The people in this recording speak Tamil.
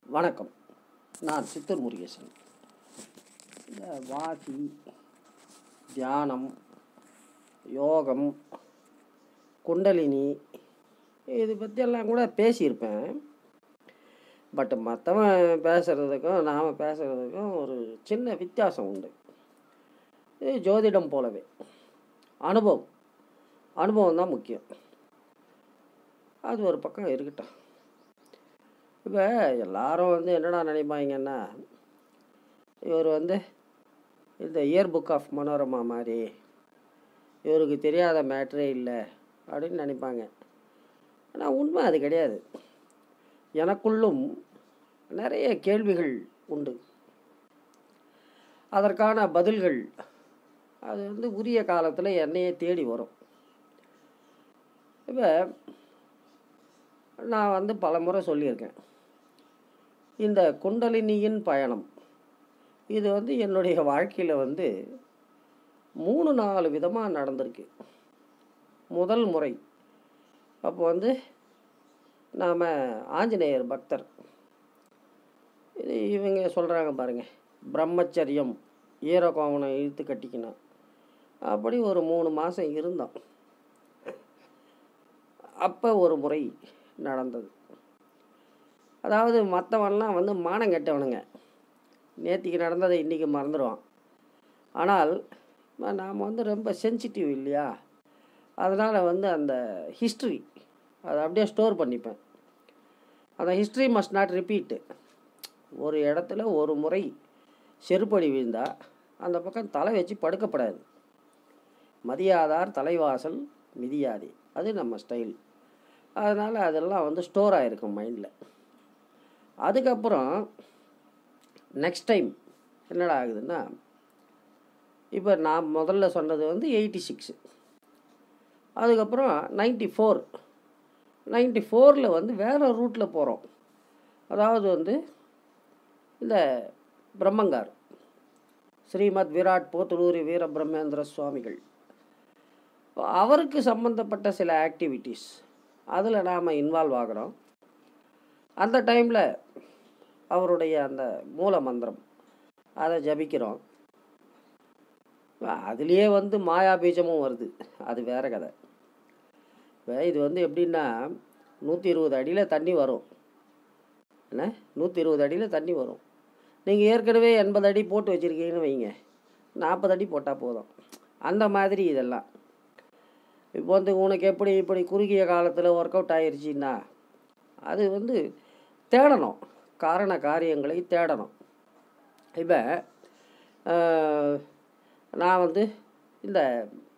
வணக்கம் நான் சித்தூர் முருகேசன் இந்த வாசி தியானம் யோகம் குண்டலினி இது பற்றியெல்லாம் கூட பேசியிருப்பேன் பட் மற்றவன் பேசுகிறதுக்கும் நாம் பேசுகிறதுக்கும் ஒரு சின்ன வித்தியாசம் உண்டு இது ஜோதிடம் போலவே அனுபவம் அனுபவம் தான் முக்கியம் அது ஒரு பக்கம் இருக்கட்டும் இப்போ எல்லாரும் வந்து என்னடா நினைப்பாங்கன்னா இவர் வந்து இந்த இயர் புக் ஆஃப் மனோரமா மாதிரி இவருக்கு தெரியாத மேட்ரே இல்லை அப்படின்னு நினைப்பாங்க ஆனால் உண்மை அது கிடையாது எனக்குள்ளும் நிறைய கேள்விகள் உண்டு அதற்கான பதில்கள் அது வந்து உரிய காலத்தில் என்னையே தேடி வரும் இப்போ நான் வந்து பல முறை சொல்லியிருக்கேன் இந்த குண்டலினியின் பயணம் இது வந்து என்னுடைய வாழ்க்கையில் வந்து மூணு நாலு விதமாக நடந்திருக்கு முதல் முறை அப்போ வந்து நாம் ஆஞ்சநேயர் பக்தர் இது இவங்க சொல்கிறாங்க பாருங்க பிரம்மச்சரியம் ஈரக்கோவனை இழுத்து கட்டிக்கணும் அப்படி ஒரு மூணு மாதம் இருந்தோம் அப்போ ஒரு முறை நடந்தது அதாவது மற்றவன்லாம் வந்து மானம் கெட்டவனுங்க நேற்றுக்கு நடந்ததை இன்றைக்கி மறந்துடுவான் ஆனால் நாம் வந்து ரொம்ப சென்சிட்டிவ் இல்லையா அதனால் வந்து அந்த ஹிஸ்ட்ரி அதை அப்படியே ஸ்டோர் பண்ணிப்பேன் அந்த ஹிஸ்ட்ரி மஸ்ட் நாட் ரிப்பீட்டு ஒரு இடத்துல ஒரு முறை செருப்படி விழுந்தால் அந்த பக்கம் தலை வச்சு படுக்கப்படாது மதியாதார் தலைவாசல் மிதியாதே அது நம்ம ஸ்டைல் அதனால் அதெல்லாம் வந்து ஸ்டோர் ஆகிருக்கும் மைண்டில் அதுக்கப்புறம் நெக்ஸ்ட் டைம் என்னடா ஆகுதுன்னா இப்போ நான் முதல்ல சொன்னது வந்து எயிட்டி சிக்ஸு அதுக்கப்புறம் நைன்டி ஃபோர் நைன்டி ஃபோரில் வந்து வேறு ரூட்டில் போகிறோம் அதாவது வந்து இந்த பிரம்மங்கார் ஸ்ரீமத் விராட் போத்துலூரி வீர பிரம்மேந்திர சுவாமிகள் அவருக்கு சம்மந்தப்பட்ட சில ஆக்டிவிட்டீஸ் அதில் நாம் இன்வால்வ் ஆகிறோம் அந்த டைமில் அவருடைய அந்த மூல மந்திரம் அதை ஜபிக்கிறோம் அதுலேயே வந்து மாயா பீஜமும் வருது அது வேற கதை இப்போ இது வந்து எப்படின்னா நூற்றி இருபது அடியில் தண்ணி வரும் என்ன நூற்றி இருபது அடியில் தண்ணி வரும் நீங்கள் ஏற்கனவே எண்பது அடி போட்டு வச்சுருக்கீங்கன்னு வைங்க நாற்பது அடி போட்டால் போதும் அந்த மாதிரி இதெல்லாம் இப்போ வந்து உனக்கு எப்படி இப்படி குறுகிய காலத்தில் ஒர்க் அவுட் ஆயிடுச்சின்னா அது வந்து தேடணும் காரண காரியங்களை தேடணும் இப்போ நான் வந்து இந்த